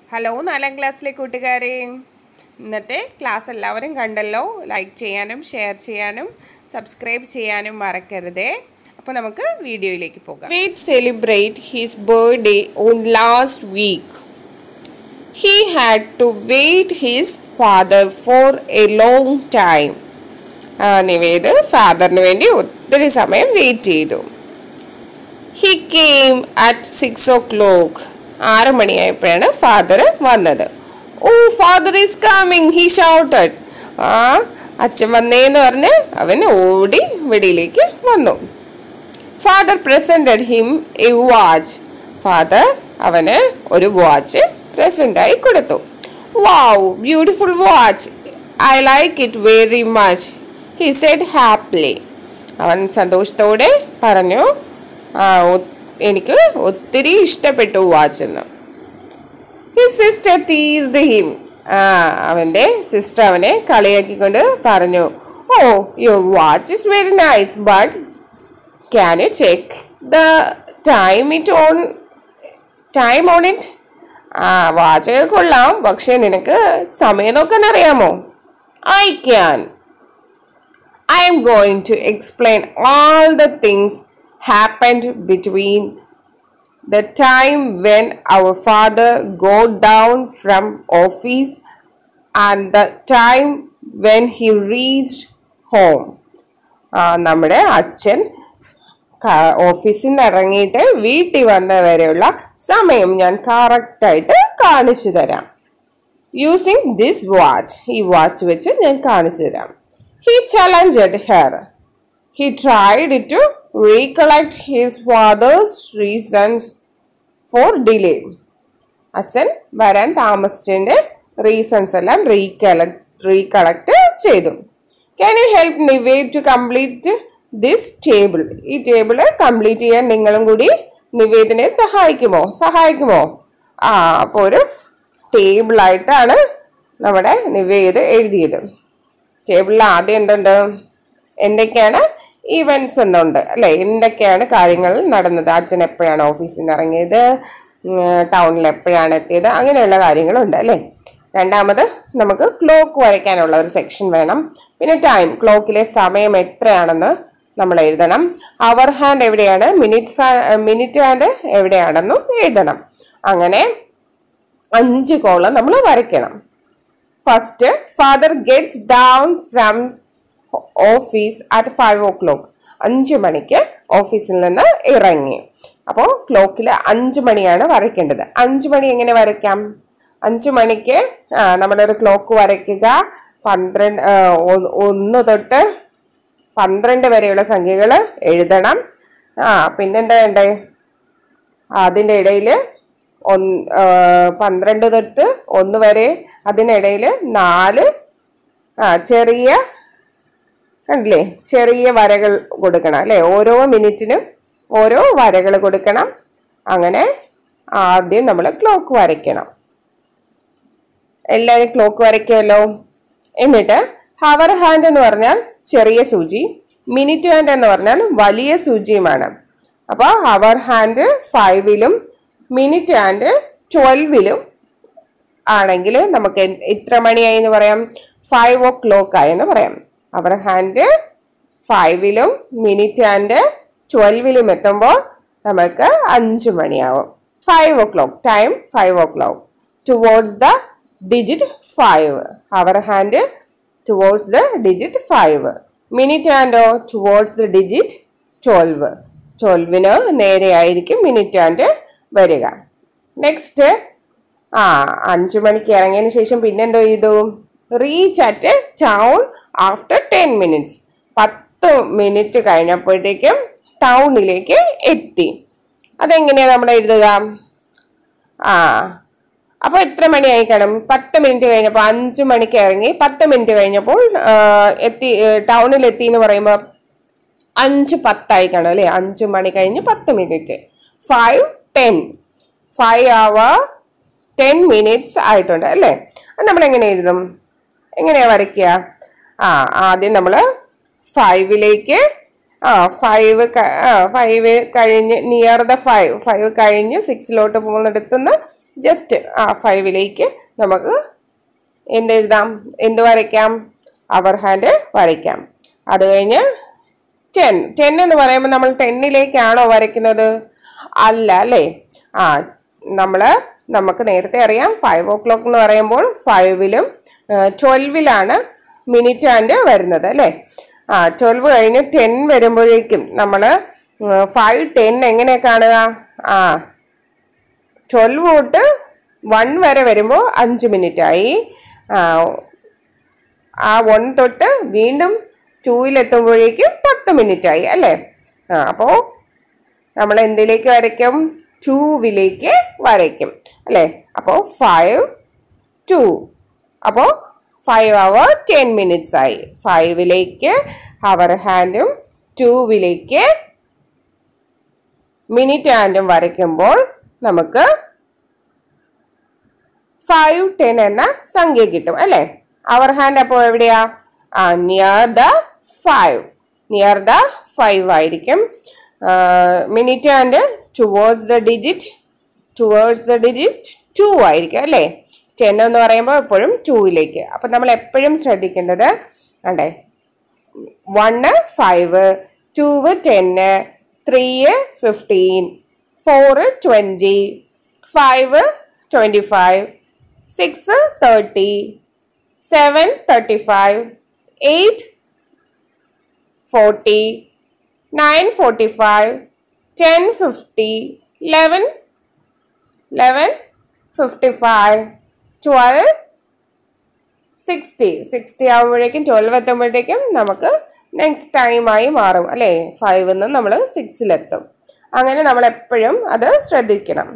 Hello നാലാം ക്ലാസ്സിലെ കൂട്ടുകാരെ ഇന്നത്തെ ക്ലാസ് എല്ലാവരും കണ്ടല്ലോ ലൈക്ക് ചെയ്യാനും ഷെയർ ചെയ്യാനും സബ്സ്ക്രൈബ് ചെയ്യാനും മറക്കരുതേ അപ്പോൾ നമുക്ക് വീഡിയോയിലേക്ക് പോകാം we'd celebrate his birthday on last week he had to wait his father for a long time Nived ഫാദറിന് വേണ്ടി ഒത്തിരി സമയം വെയിറ്റ് ചെയ്തു he came at six o'clock ആറ് മണിയായപ്പോഴാണ് ഫാദർ വന്നത് oh father is coming he shouted ആ അച്ഛൻ വന്നേന്ന് പറഞ്ഞ് അവൻ ഓടി വെളിയിലേക്ക് വന്നു father presented him a watch father അവന് ഒരു വാച്ച് പ്രസന്റ് ആയി കൊടുത്തു wow beautiful watch I like it very much he said happily അവൻ സന്തോഷത്തോടെ പറഞ്ഞു ആ ഒ- എനിക്ക് ഒത്തിരി ഇഷ്ടപ്പെട്ടു വാച്ച് എന്ന് ഹിസ് സിസ്റ്റർ ടീസ്ഡ് ഹിം ആ അവൻ്റെ സിസ്റ്റർ അവനെ കളിയാക്കിക്കൊണ്ട് പറഞ്ഞു oh your watch is very nice but can you check the time it on time on it ആ വാച്ച് കൊള്ളാം പക്ഷെ നിനക്ക് സമയം നോക്കാൻ അറിയാമോ I can I am going to explain all the things happened between the time when our father got down from office and the time when he reached home. ആ, നമ്മുടെ അച്ഛൻ ക- ഓഫീസിൽ നിന്ന് ഇറങ്ങിയിട്ട് വീട്ടിൽ വന്ന വരെയുള്ള സമയം ഞാൻ കറക്റ്റായിട്ട് കാണിച്ചു തരാം യൂസിങ് ദിസ് വാച്ച് ഈ വാച്ച് വെച്ച് ഞാൻ കാണിച്ചു തരാം he challenged her he tried to recollect his father's reasons for delay അച്ഛൻ വരാൻ താമസിച്ചതിന്റെ റീസൺസ് എല്ലാം റീകളക്ട് റീകളക്ട് ചെയ്തു can you help Nived to complete this table ഈ ടേബിൾ കംപ്ലീറ്റ് ചെയ്യാൻ നിങ്ങളും കൂടി നിവേദിനെ സഹായിക്കുമോ സഹായിക്കുമോ ആ അപ്പോൾ ഒരു ടേബിളായിട്ടാണ് നമ്മുടെ നിവേദ് എഴുതിയത് ടേബിളിൽ ആദ്യം എന്തുണ്ട് എന്തൊക്കെയാണ് ഈവൻസ് എന്നുണ്ട് അല്ലെ എന്തൊക്കെയാണ് കാര്യങ്ങൾ നടന്നത് അച്ഛൻ എപ്പോഴാണ് ഓഫീസിൽ നിന്ന് ഇറങ്ങിയത് ഉം, ടൗണിൽ എപ്പോഴാണ് എത്തിയത് അങ്ങനെയുള്ള കാര്യങ്ങളുണ്ട് അല്ലേ രണ്ടാമത് നമുക്ക് ക്ലോക്ക് വരയ്ക്കാനുള്ള ഒരു സെക്ഷൻ വേണം പിന്നെ ടൈം ക്ലോക്കിലെ സമയം എത്രയാണെന്ന് നമ്മൾ എഴുതണം അവർ ഹാൻഡ് എവിടെയാണ് മിനിറ്റ്സ് മിനിറ്റ് ഹാൻഡ് എവിടെയാണെന്നും എഴുതണം അങ്ങനെ അഞ്ച് കോളം നമ്മൾ വരയ്ക്കണം first father gets down from office at five o'clock അഞ്ച് മണിക്ക് ഓഫീസിൽ നിന്ന് ഇറങ്ങി അപ്പോൾ ക്ലോക്കിൽ അഞ്ച് മണിയാണ് വരയ്ക്കേണ്ടത് അഞ്ച് മണി എങ്ങനെ വരയ്ക്കാം അഞ്ച് മണിക്ക് ആ, നമ്മുടെ ഒരു ക്ലോക്ക് വരയ്ക്കുക പന്ത്രണ്ട് ആ, ഒ- ഒന്ന് തൊട്ട് പന്ത്രണ്ട് വരെയുള്ള സംഖ്യകൾ എഴുതണം ആ പിന്നെന്താ വേണ്ടേ അതിൻ്റെ ഇടയിൽ ഒന്ന് ആ, പന്ത്രണ്ട് തൊട്ട് ഒന്ന് വരെ അതിനിടയിൽ നാല് ആ ചെറിയ കണ്ടില്ലേ ചെറിയ വരകൾ കൊടുക്കണം അല്ലേ ഓരോ മിനിറ്റിനും ഓരോ വരകൾ കൊടുക്കണം അങ്ങനെ ആദ്യം നമ്മൾ ക്ലോക്ക് വരയ്ക്കണം എല്ലാവരും ക്ലോക്ക് വരയ്ക്കുമല്ലോ എന്നിട്ട് ഹവർ ഹാൻഡ് എന്ന് പറഞ്ഞാൽ ചെറിയ സൂചി മിനിറ്റ് ഹാൻഡ് എന്ന് പറഞ്ഞാൽ വലിയ സൂചിയുമാണ് അപ്പോൾ ഹവർ ഹാൻഡ് ഫൈവിലും മിനിറ്റ് ഹാൻഡ് ട്വൽവിലും ആണെങ്കിൽ നമുക്ക് എൻ- ഇത്ര മണിയായി എന്ന് പറയാം ഫൈവ് ഓ ക്ലോക്ക് ആയി എന്ന് പറയാം അവർ ഹാൻഡ് ഫൈവിലും മിനിറ്റ് ഹാൻഡ് ട്വൽവിലും എത്തുമ്പോൾ നമുക്ക് അഞ്ച് മണിയാവും five o'clock time five o'clock towards the digit five hour hand towards the digit five minute ഹാൻഡോ ടുവേർഡ്സ് ദ ഡിജിറ്റ് ട്വൽവ് ട്വൽവിന് നേരെയായിരിക്കും മിനിറ്റ് ഹാൻഡ് വരിക നെക്സ്റ്റ് ആ അഞ്ചു മണിക്ക് ഇറങ്ങിയതിന് ശേഷം പിന്നെന്തോ ചെയ്തു reach at town after ten minutes പത്ത് മിനിറ്റ് കഴിഞ്ഞപ്പോഴത്തേക്കും ടൗണിലേക്ക് എത്തി അതെങ്ങനെയാ നമ്മൾ എഴുതുക ആ അപ്പൊ എത്ര മണിയായി കാണും പത്ത് മിനിറ്റ് കഴിഞ്ഞപ്പോൾ അഞ്ചു മണിക്ക് ഇറങ്ങി പത്ത് മിനിറ്റ് കഴിഞ്ഞപ്പോൾ ആ, എത്തി ടൗണിൽ എത്തി എന്ന് പറയുമ്പോൾ അഞ്ച് പത്തായി കാണും അല്ലേ അഞ്ച് മണി കഴിഞ്ഞ് പത്ത് minute five ten five hour ten minutes ആയിട്ടുണ്ട് അല്ലേ അത് നമ്മൾ എങ്ങനെ എഴുതും എങ്ങനെയാ വരയ്ക്കുക ആ ആദ്യം നമ്മൾ ഫൈവിലേക്ക് ആ ഫൈവ് ആ ഫൈവ് കഴിഞ്ഞ് നിയർ ദ ഫൈവ് ഫൈവ് കഴിഞ്ഞ് സിക്സിലോട്ട് പോകുന്നിടത്തുനിന്ന് ജസ്റ്റ് ആ ഫൈവിലേക്ക് നമുക്ക് എന്തെഴുതാം എന്ത് വരയ്ക്കാം അവർ ഹാൻഡ് വരയ്ക്കാം അത് കഴിഞ്ഞ് ടെൻ ടെൻ എന്ന് പറയുമ്പോൾ നമ്മൾ ടെന്നിലേക്കാണോ വരയ്ക്കുന്നത് അല്ല അല്ലേ ആ നമ്മൾ നമുക്ക് നേരത്തെ അറിയാം ഫൈവ് ഓ ക്ലോക്ക് എന്ന് പറയുമ്പോൾ ഫൈവിലും ട്വൽവിലാണ് മിനിറ്റ് ആൻഡ് വരുന്നത് അല്ലേ ആ ട്വൽവ് കഴിഞ്ഞ് ടെൻ വരുമ്പോഴേക്കും നമ്മൾ ഫൈവ് ടെൻ എങ്ങനെ കാണുക ആ ട്വൽവ് തൊട്ട് വൺ വരെ വരുമ്പോൾ അഞ്ച് മിനിറ്റ് ആയി ആ, ആ വൺ തൊട്ട് വീണ്ടും ടൂവിലെത്തുമ്പോഴേക്കും പത്ത് മിനിറ്റ് ആയി അല്ലേ ആ അപ്പോൾ നമ്മൾ എന്തിലേക്ക് വരയ്ക്കും ടൂവിലേക്ക് വരയ്ക്കും അല്ലേ അപ്പോൾ ഫൈവ് ടു അപ്പോൾ ഫൈവ് അവർ ടെൻ മിനിറ്റ്സ് ആയി ഫൈവിലേക്ക് അവർ ഹാൻഡും ടൂവിലേക്ക് മിനിറ്റ് ഹാൻഡും വരയ്ക്കുമ്പോൾ നമുക്ക് ഫൈവ് ടെൻ എന്ന സംഖ്യ കിട്ടും അല്ലേ അവർ ഹാൻഡ് അപ്പോൾ എവിടെയാ ആ near the five near the five ആയിരിക്കും minute hand towards the digit towards the digit two ആയിരിക്കും അല്ലേ ടെൻ എന്ന് പറയുമ്പോൾ എപ്പോഴും ടൂവിലേക്ക് അപ്പം നമ്മൾ എപ്പോഴും ശ്രദ്ധിക്കേണ്ടത് അണ്ടേ one five two ten three fifteen four twenty five twenty five six thirty seven thirty five eight forty nine forty five ten fifty eleven eleven fifty five twelve sixty sixty ആകുമ്പോഴേക്കും twelve എത്തുമ്പോഴത്തേക്കും നമുക്ക് next ടൈമായി മാറും അല്ലേ ഫൈവിൽ നിന്ന് നമ്മൾ സിക്സിലെത്തും അങ്ങനെ നമ്മൾ എപ്പോഴും അത് ശ്രദ്ധിക്കണം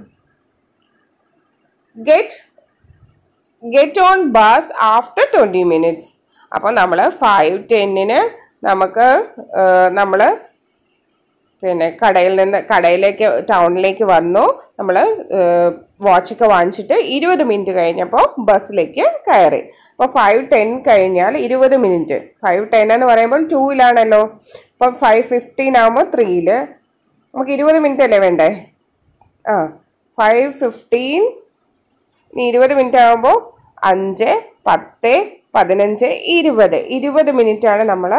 get get on bus after twenty minutes അപ്പോൾ നമ്മൾ ഫൈവ് ടെന്നിന് നമുക്ക് നമ്മൾ പിന്നെ കടയിൽ നിന്ന് കടയിലേക്ക് ടൗണിലേക്ക് വന്നു നമ്മൾ വാച്ചൊക്കെ വാങ്ങിച്ചിട്ട് ഇരുപത് മിനിറ്റ് കഴിഞ്ഞപ്പോൾ ബസ്സിലേക്ക് കയറി അപ്പോൾ ഫൈവ് ടെൻ കഴിഞ്ഞാൽ ഇരുപത് മിനിറ്റ് ഫൈവ് ടെൻ എന്ന് പറയുമ്പോൾ ടൂയിലാണല്ലോ അപ്പം ഫൈവ് ഫിഫ്റ്റീൻ ആകുമ്പോൾ ത്രീയിൽ നമുക്ക് ഇരുപത് മിനിറ്റ് അല്ലേ വേണ്ടേ ആ ഫൈവ് ഫിഫ്റ്റീൻ ഇനി ഇരുപത് മിനിറ്റ് ആകുമ്പോൾ അഞ്ച് പത്ത് പതിനഞ്ച് ഇരുപത് ഇരുപത് മിനിറ്റാണ് നമ്മൾ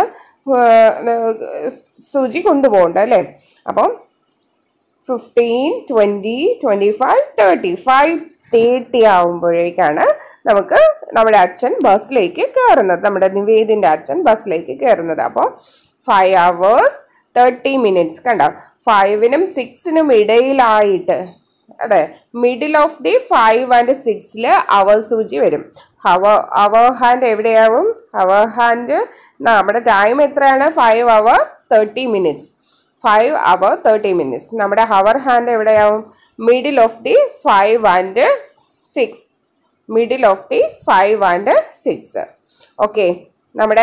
സൂചി കൊണ്ടുപോകേണ്ടത് അല്ലേ അപ്പം fifteen twenty twenty five thirty five thirty ആകുമ്പോഴേക്കാണ് നമുക്ക് നമ്മുടെ അച്ഛൻ ബസ്സിലേക്ക് കയറുന്നത് നമ്മുടെ നിവേദിൻ്റെ അച്ഛൻ ബസ്സിലേക്ക് കയറുന്നത് അപ്പോൾ ഫൈവ് അവേഴ്സ് തേർട്ടി മിനിറ്റ്സ് കണ്ടോ ഫൈവിനും സിക്സിനും ഇടയിലായിട്ട് അതെ middle of the five and സിക്സിൽ അവർ സൂചി വരും ഹവർ അവർ ഹാൻഡ് എവിടെയാവും അവർ ഹാൻഡ് നമ്മുടെ ടൈം എത്രയാണ് five hour thirty minutes five hour thirty minutes നമ്മുടെ ഹവർ ഹാൻഡ് എവിടെയാവും middle of the five and six middle of the five and six okay നമ്മുടെ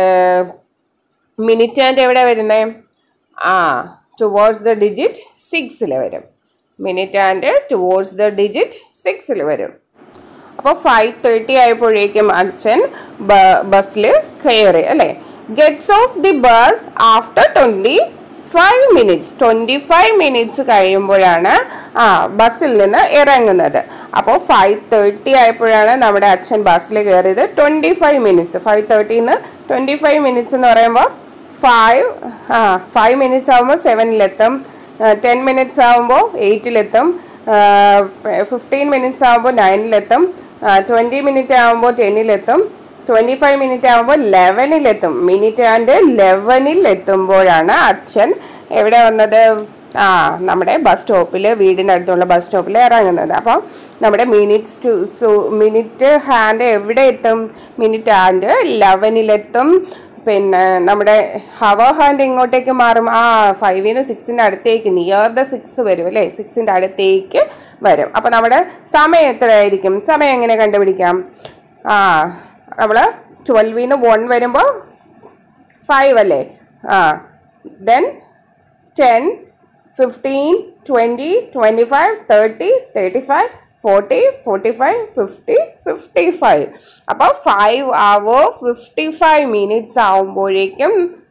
minute hand എവിടെ വരുന്നത് ആ towards the digit സിക്സിൽ വരും minute and towards the digit സിക്സിൽ വരും അപ്പോൾ ഫൈവ് തേർട്ടി ആയപ്പോഴേക്കും അച്ഛൻ ബസ്സിൽ കയറി അല്ലേ gets off the bus after twenty five minutes twenty five minutes കഴിയുമ്പോഴാണ് ആ ബസ്സിൽ നിന്ന് ഇറങ്ങുന്നത് അപ്പോൾ ഫൈവ് തേർട്ടി ആയപ്പോഴാണ് നമ്മുടെ അച്ഛൻ ബസ്സിൽ കയറിയത് ട്വൻറ്റി ഫൈവ് മിനിറ്റ്സ് ഫൈവ് തേർട്ടിന്ന് ട്വൻറ്റി ഫൈവ് മിനിറ്റ്സ് എന്ന് പറയുമ്പോൾ ഫൈവ് ആ ഫൈവ് മിനിറ്റ്സ് ആകുമ്പോൾ സെവനിലെത്തും ടെൻ മിനിറ്റ്സ് ആകുമ്പോൾ എയ്റ്റിലെത്തും ഫിഫ്റ്റീൻ മിനിറ്റ്സ് ആകുമ്പോൾ നയനിലെത്തും ട്വൻറ്റി മിനിറ്റ് ആകുമ്പോൾ ടെന്നിലെത്തും ട്വൻറ്റി ഫൈവ് മിനിറ്റ് ആകുമ്പോൾ ലെവനിലെത്തും മിനിറ്റ് ആൻഡ് ലെവനിൽ എത്തുമ്പോഴാണ് അച്ഛൻ എവിടെ വന്നത് ആ നമ്മുടെ ബസ് സ്റ്റോപ്പിൽ വീടിനടുത്തുള്ള ബസ് സ്റ്റോപ്പിൽ ഇറങ്ങുന്നത് അപ്പം നമ്മുടെ മിനിറ്റ്സ് ടു മിനിറ്റ് ഹാൻഡ് എവിടെ എത്തും മിനിറ്റ് ഹാൻഡ് ലെവനിലെത്തും പിന്നെ നമ്മുടെ ഹവർ ഹാൻഡ് ഇങ്ങോട്ടേക്ക് മാറും ആ ഫൈവിന് സിക്സിൻ്റെ അടുത്തേക്ക് നിയർ ദ സിക്സ് വരും അല്ലേ സിക്സിൻ്റെ അടുത്തേക്ക് വരും അപ്പം നമ്മുടെ സമയം എത്രയായിരിക്കും സമയം എങ്ങനെ കണ്ടുപിടിക്കാം ആ നമ്മൾ ട്വൽവിന് വൺ വരുമ്പോൾ ഫൈവ് അല്ലേ ആ then ten fifteen twenty twenty five thirty thirty five forty forty five fifty fifty five അപ്പോൾ five hour fifty five minutes ആകുമ്പോഴേക്കും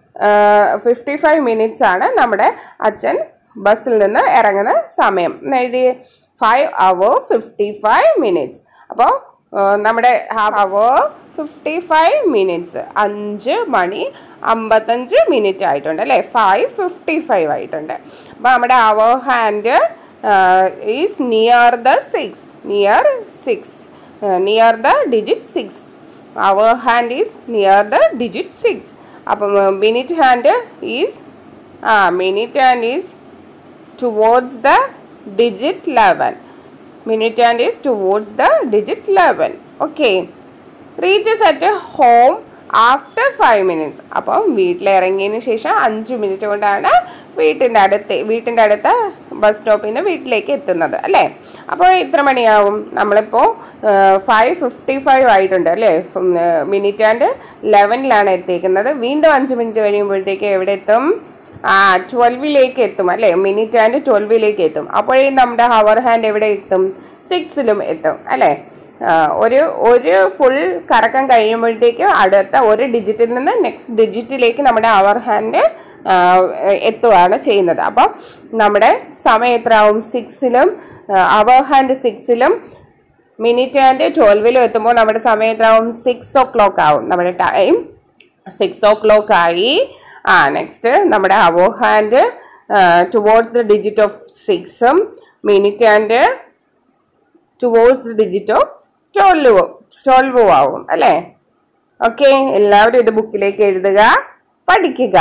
ഫിഫ്റ്റി ഫൈവ് മിനിറ്റ്സ് ആണ് നമ്മുടെ അച്ഛൻ ബസ്സിൽ നിന്ന് ഇറങ്ങുന്ന സമയം എഴുതി five hour fifty five minutes അപ്പോൾ നമ്മുടെ half hour fifty five minutes അഞ്ച് മണി അമ്പത്തഞ്ച് മിനിറ്റ് ആയിട്ടുണ്ട് അല്ലേ ഫൈവ് ഫിഫ്റ്റി ഫൈവ് ആയിട്ടുണ്ട് അപ്പോൾ നമ്മുടെ hour hand is near the six near six near the digit six hour hand is near the digit six അപ്പം minute hand is ah minute hand is towards the digit 11 minute hand is towards the digit 11 okay reaches at home after five minutes അപ്പം വീട്ടിലിറങ്ങിയതിന് ശേഷം അഞ്ച് minute കൊണ്ടാണ് വീട്ടിൻ്റെ അടുത്ത് വീട്ടിൻ്റെ അടുത്ത ബസ് സ്റ്റോപ്പിൽ നിന്ന് വീട്ടിലേക്ക് എത്തുന്നത് അല്ലേ അപ്പോൾ ഇത്ര മണിയാവും നമ്മളിപ്പോൾ ഫൈവ് ഫിഫ്റ്റി ഫൈവ് ആയിട്ടുണ്ട് അല്ലേ മിനിറ്റ് ആൻഡ് ലെവനിലാണ് എത്തിക്കുന്നത് വീണ്ടും അഞ്ച് മിനിറ്റ് കഴിയുമ്പോഴത്തേക്ക് എവിടെ എത്തും ആ ട്വൽവിലേക്ക് എത്തും അല്ലേ മിനിറ്റ് ആൻഡ് ട്വൽവിലേക്ക് എത്തും അപ്പോഴേ നമ്മുടെ ഹവർ ഹാൻഡ് എവിടെ എത്തും സിക്സിലും എത്തും അല്ലേ ആ, ഒരു ഒരു ഫുൾ കറക്കം കഴിയുമ്പോഴത്തേക്ക് അടുത്ത ഒരു ഡിജിറ്റിൽ നിന്ന് നെക്സ്റ്റ് ഡിജിറ്റിലേക്ക് നമ്മുടെ അവർ ഹാൻഡ് എത്തുകയാണ് ചെയ്യുന്നത് അപ്പം നമ്മുടെ സമയം എത്ര ആവും സിക്സിലും അവർ ഹാൻഡ് സിക്സിലും മിനിറ്റ് ആൻഡ് ട്വൽവിലും എത്തുമ്പോൾ നമ്മുടെ സമയം എത്ര ആവും സിക്സ് ഓ ക്ലോക്ക് ആവും നമ്മുടെ ടൈം സിക്സ് ഓ ക്ലോക്ക് ആയി ആ നെക്സ്റ്റ് നമ്മുടെ hour hand towards the digit of സിക്സും minute and towards the digit of twelve ട്വൽവും ആവും അല്ലേ ഓക്കെ എല്ലാവരും ഇത് ബുക്കിലേക്ക് എഴുതുക പഠിക്കുക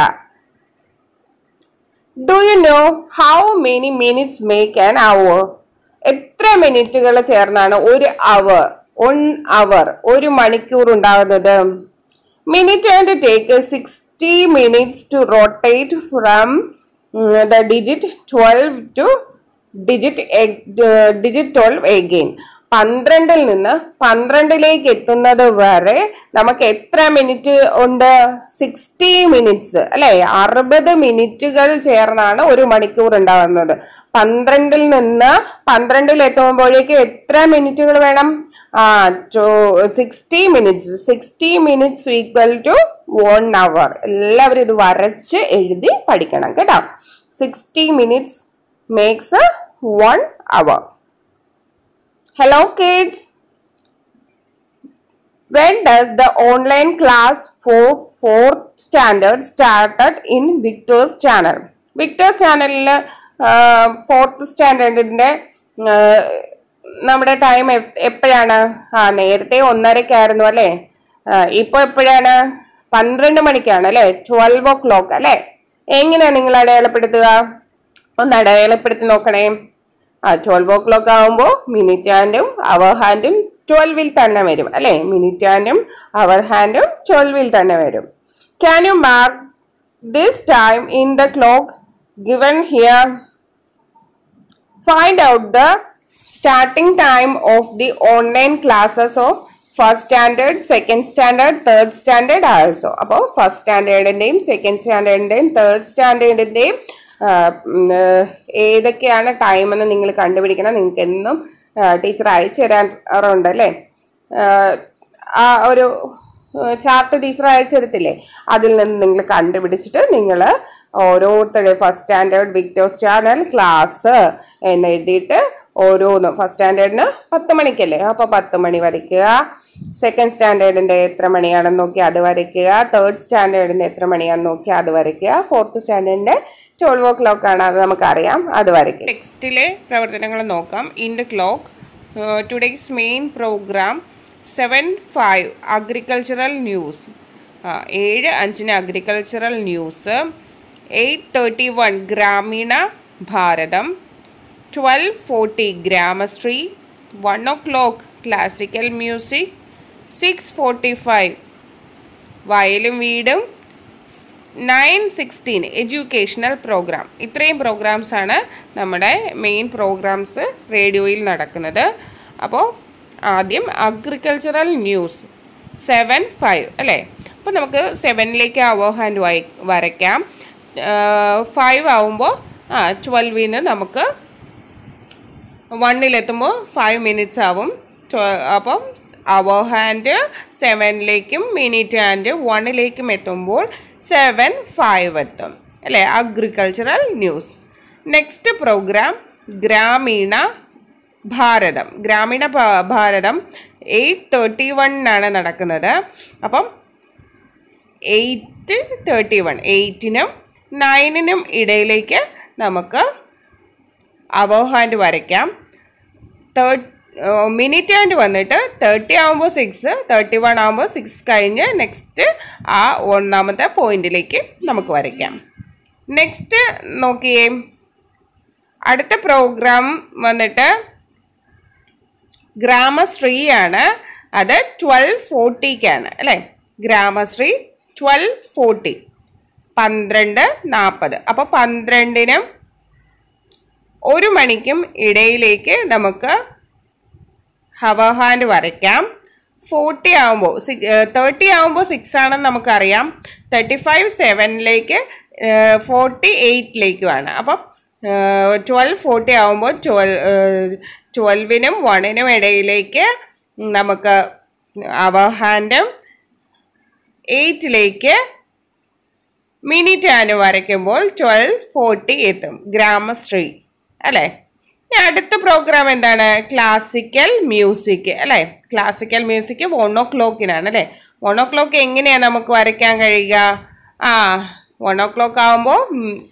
do you know how many minutes make an hour എത്ര മിനിറ്റുകൾ ചേർന്നാണ് ഒരു അവർ വൺ അവർ ഒരു മണിക്കൂർ ഉണ്ടാകുന്നത് minute and take sixty minutes to rotate from the digit twelve to digit digit twelve again പന്ത്രണ്ടിൽ നിന്ന് പന്ത്രണ്ടിലേക്ക് എത്തുന്നത് വരെ നമുക്ക് എത്ര മിനിറ്റ് ഉണ്ട് സിക്സ്റ്റി മിനിറ്റ്സ് അല്ലെ അറുപത് മിനിറ്റുകൾ ചേർന്നാണ് ഒരു മണിക്കൂർ ഉണ്ടാകുന്നത് പന്ത്രണ്ടിൽ നിന്ന് പന്ത്രണ്ടിൽ എത്തുമ്പോഴേക്ക് എത്ര മിനിറ്റുകൾ വേണം ആ sixty minutes sixty minutes equal to one hour എല്ലാവരും ഇത് വരച്ച് എഴുതി പഠിക്കണം കേട്ടോ sixty minutes makes one hour Hello kids. When does the online class for fourth standard started in Victor's channel? Victor's ചാനലിൽ ഫോർത്ത് സ്റ്റാൻഡേർഡിൻ്റെ നമ്മുടെ ടൈം എപ്പോഴാണ് ആ നേരത്തെ ഒന്നരക്കായിരുന്നു അല്ലേ ഇപ്പോൾ എപ്പോഴാണ് പന്ത്രണ്ട് മണിക്കാണ് അല്ലേ ട്വൽവ് ഓ ക്ലോക്ക് അല്ലേ എങ്ങനെയാണ് നിങ്ങൾ അടയാളപ്പെടുത്തുക ഒന്ന് അടയാളപ്പെടുത്തി നോക്കണേ ആ ട്വൽവ് ഓ ക്ലോക്ക് ആകുമ്പോൾ മിനിറ്റ് ഹാൻഡും അവർ ഹാൻഡും ട്വൽവിൽ തന്നെ വരും അല്ലേ മിനിറ്റ് ഹാൻഡും അവർ ഹാൻഡും ട്വൽവിൽ തന്നെ വരും can you mark this time in the clock given here find out the starting time of the online classes of first standard second standard third standard also അപ്പോൾ ഫസ്റ്റ് സ്റ്റാൻഡേർഡിൻ്റെയും സെക്കൻഡ് സ്റ്റാൻഡേർഡിൻ്റെയും third സ്റ്റാൻഡേർഡിൻ്റെയും ഏതൊക്കെയാണ് time എന്ന് നിങ്ങൾ കണ്ടുപിടിക്കണം നിങ്ങൾക്ക് എന്നും ടീച്ചർ അയച്ചു തരാറുണ്ട് അല്ലേ ആ ഒരു ചാർട്ട് ടീച്ചർ അയച്ചെടുത്തില്ലേ അതിൽ നിന്ന് നിങ്ങൾ കണ്ടുപിടിച്ചിട്ട് നിങ്ങൾ ഓരോരുത്തരുടെ first standard Victers channel class എന്ന് എഴുതിയിട്ട് ഓരോന്നും ഫസ്റ്റ് സ്റ്റാൻഡേർഡിന് പത്ത് മണിക്കല്ലേ അപ്പോൾ പത്ത് മണി വരയ്ക്കുക സെക്കൻഡ് സ്റ്റാൻഡേർഡിൻ്റെ എത്ര മണിയാണെന്ന് നോക്കി അത് വരയ്ക്കുക തേർഡ് സ്റ്റാൻഡേർഡിൻ്റെ എത്ര മണിയാണെന്ന് നോക്കി അത് വരയ്ക്കുക ഫോർത്ത് സ്റ്റാൻഡേർഡിൻ്റെ ട്വൽവ് ഓ ക്ലോക്ക് ആണ് അത് നമുക്കറിയാം അത് വരയ്ക്കുക ടെക്സ്റ്റിലെ പ്രവർത്തനങ്ങൾ നോക്കാം in the clock today's main program seven five agricultural news ഏഴ് അഞ്ചിന് agricultural news eight thirty one ഗ്രാമീണ ഭാരതം ട്വൽവ് ഫോർട്ടി ഗ്രാമശ്രീ one o'clock classical music six forty five വയലും വീടും നയൻ സിക്സ്റ്റീൻ എഡ്യൂക്കേഷണൽ പ്രോഗ്രാം ഇത്രയും പ്രോഗ്രാംസ് ആണ് നമ്മുടെ മെയിൻ പ്രോഗ്രാംസ് റേഡിയോയിൽ നടക്കുന്നത് അപ്പോൾ ആദ്യം അഗ്രികൾച്ചറൽ ന്യൂസ് സെവൻ ഫൈവ് അല്ലേ അപ്പോൾ നമുക്ക് സെവനിലേക്ക് അവർ ഹാൻഡ് വായി വരയ്ക്കാം ഫൈവ് ആവുമ്പോൾ ആ ട്വൽവിന് നമുക്ക് വണ്ണിലെത്തുമ്പോൾ ഫൈവ് മിനിറ്റ്സ് ആവും ട്വ- അപ്പം അവർ ഹാൻഡ് സെവനിലേക്കും മിനിറ്റ് ഹാൻഡ് വണ്ണിലേക്കും എത്തുമ്പോൾ സെവൻ ഫൈവ് എത്തും അല്ലേ അഗ്രികൾച്ചറൽ ന്യൂസ് നെക്സ്റ്റ് പ്രോഗ്രാം ഗ്രാമീണ ഭാരതം ഗ്രാമീണ ഭാ- ഭാരതം എയ്റ്റ് തേർട്ടി വണ്ണിനാണ് നടക്കുന്നത് അപ്പം എയ്റ്റ് തേർട്ടി വൺ എയ്റ്റിനും നയനിനും ഇടയിലേക്ക് നമുക്ക് അവർ ഹാൻഡ് വരയ്ക്കാം തേർട്ട് മിനിറ്റ് ഹാൻഡ് വന്നിട്ട് തേർട്ടി ആകുമ്പോൾ സിക്സ് തേർട്ടി വൺ ആകുമ്പോൾ സിക്സ് കഴിഞ്ഞ് നെക്സ്റ്റ് ആ ഒന്നാമത്തെ പോയിന്റിലേക്ക് നമുക്ക് വരയ്ക്കാം നെക്സ്റ്റ് നോക്കിയേ അടുത്ത പ്രോഗ്രാം വന്നിട്ട് ഗ്രാമശ്രീയാണ് അത് ട്വൽവ് ഫോർട്ടിക്കാണ് അല്ലേ ഗ്രാമശ്രീ ട്വൽവ് ഫോർട്ടി പന്ത്രണ്ട് നാൽപ്പത് അപ്പോൾ പന്ത്രണ്ടിനും ഒരു മണിക്കും ഇടയിലേക്ക് നമുക്ക് ഹവർ ഹാൻഡ് വരയ്ക്കാം ഫോർട്ടി ആകുമ്പോൾ സിക്സ് തേർട്ടി ആകുമ്പോൾ സിക്സ് ആണെന്ന് നമുക്കറിയാം തേർട്ടി ഫൈവ് സെവനിലേക്ക് ഫോർട്ടി എയ്റ്റിലേക്കുമാണ് അപ്പം ട്വൽവ് ഫോർട്ടി ആകുമ്പോൾ ട്വൽവ് ട്വൽവിനും വണ്ണിനും ഇടയിലേക്ക് നമുക്ക് അവർ ഹാൻഡും എയ്റ്റിലേക്ക് മിനിറ്റ് ഹാൻഡ് വരയ്ക്കുമ്പോൾ ട്വൽവ് ഫോർട്ടി എത്തും ഗ്രാമശ്രീ അല്ലേ ഇനി അടുത്ത പ്രോഗ്രാം എന്താണ് ക്ലാസിക്കൽ മ്യൂസിക് അല്ലേ ക്ലാസിക്കൽ മ്യൂസിക് വൺ ഓ ക്ലോക്കിനാണ് അല്ലേ വൺ ഓ ക്ലോക്ക് എങ്ങനെയാണ് നമുക്ക് വരയ്ക്കാൻ കഴിയുക ആ വൺ ഓ ക്ലോക്ക് ആകുമ്പോൾ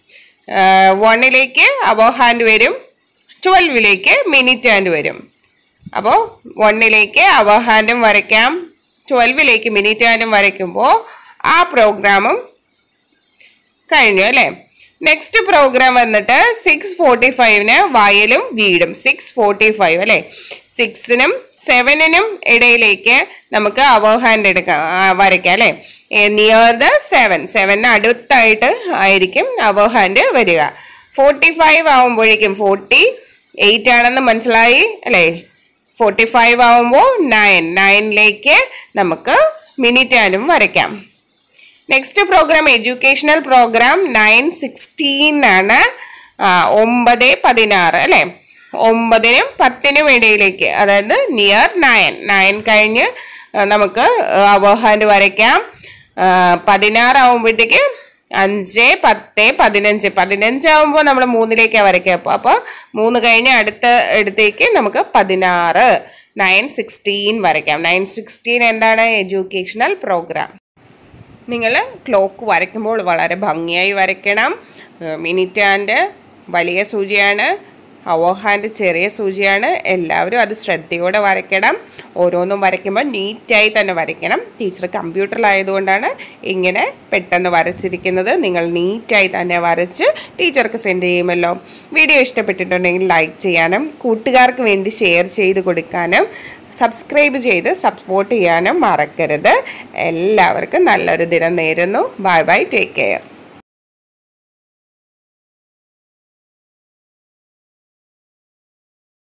വണ്ണിലേക്ക് അവോ ഹാൻഡ് വരും ട്വൽവിലേക്ക് മിനിറ്റ് ഹാൻഡ് വരും അപ്പോൾ വണ്ണിലേക്ക് അവർ ഹാൻഡും വരയ്ക്കാം ട്വൽവിലേക്ക് മിനിറ്റ് ഹാൻഡും വരയ്ക്കുമ്പോൾ ആ പ്രോഗ്രാമും കഴിഞ്ഞു അല്ലേ നെക്സ്റ്റ് പ്രോഗ്രാം വന്നിട്ട് സിക്സ് ഫോർട്ടി ഫൈവിന് വയലും വീടും സിക്സ് ഫോർട്ടി ഫൈവ് അല്ലേ സിക്സിനും സെവനിനും ഇടയിലേക്ക് നമുക്ക് അവർ ഹാൻഡ് എടുക്കാം ആ, വരയ്ക്കാം അല്ലേ നിയർ ദ സെവൻ സെവനിന് അടുത്തായിട്ട് ആയിരിക്കും അവർ ഹാൻഡ് വരിക ഫോർട്ടി ഫൈവ് ആകുമ്പോഴേക്കും ഫോർട്ടി എയ്റ്റ് ആണെന്ന് മനസ്സിലായി അല്ലേ ഫോർട്ടി ഫൈവ് ആകുമ്പോൾ നയൻ നയനിലേക്ക് നമുക്ക് മിനിറ്റ് ഹാൻഡും വരയ്ക്കാം next program educational program nine sixteen ആണ് ആ, ഒമ്പത് പതിനാറ് അല്ലേ ഒമ്പതിനും പത്തിനും ഇടയിലേക്ക് അതായത് നിയർ നയൻ നയൻ കഴിഞ്ഞ് ആ, നമുക്ക് അവർ ഹാൻഡ് വരയ്ക്കാം പതിനാറ് ആകുമ്പോഴത്തേക്ക് അഞ്ച് പത്ത് പതിനഞ്ച് പതിനഞ്ച് ആകുമ്പോൾ നമ്മൾ മൂന്നിലേക്കാണ് വരയ്ക്കുക അപ്പോൾ അപ്പോൾ മൂന്ന് കഴിഞ്ഞ് അടുത്ത ഇടത്തേക്ക് നമുക്ക് പതിനാറ് നയൻ സിക്സ്റ്റീൻ വരയ്ക്കാം നയൻ സിക്സ്റ്റീൻ എന്താണ് എഡ്യൂക്കേഷണൽ പ്രോഗ്രാം നിങ്ങൾ ക്ലോക്ക് വരയ്ക്കുമ്പോൾ വളരെ ഭംഗിയായി വരയ്ക്കണം മിനിറ്റ് ഹാൻഡ് വലിയ സൂചിയാണ് അവർ ഹാൻഡ് ചെറിയ സൂചിയാണ് എല്ലാവരും അത് ശ്രദ്ധയോടെ വരയ്ക്കണം ഓരോന്നും വരയ്ക്കുമ്പോൾ നീറ്റായി തന്നെ വരയ്ക്കണം ടീച്ചർ കമ്പ്യൂട്ടറിലായതുകൊണ്ടാണ് ഇങ്ങനെ പെട്ടെന്ന് വരച്ചിരിക്കുന്നത് നിങ്ങൾ നീറ്റായി തന്നെ വരച്ച് ടീച്ചർക്ക് സെൻഡ് ചെയ്യുമല്ലോ വീഡിയോ ഇഷ്ടപ്പെട്ടിട്ടുണ്ടെങ്കിൽ ലൈക്ക് ചെയ്യാനും കൂട്ടുകാർക്ക് വേണ്ടി ഷെയർ ചെയ്ത് കൊടുക്കാനും സബ്സ്ക്രൈബ് ചെയ്ത് സപ്പോർട്ട് ചെയ്യാനും മറക്കരുത് എല്ലാവർക്കും നല്ലൊരു ദിനം നേരുന്നു ബൈ ബൈ ടേക്ക് കെയർ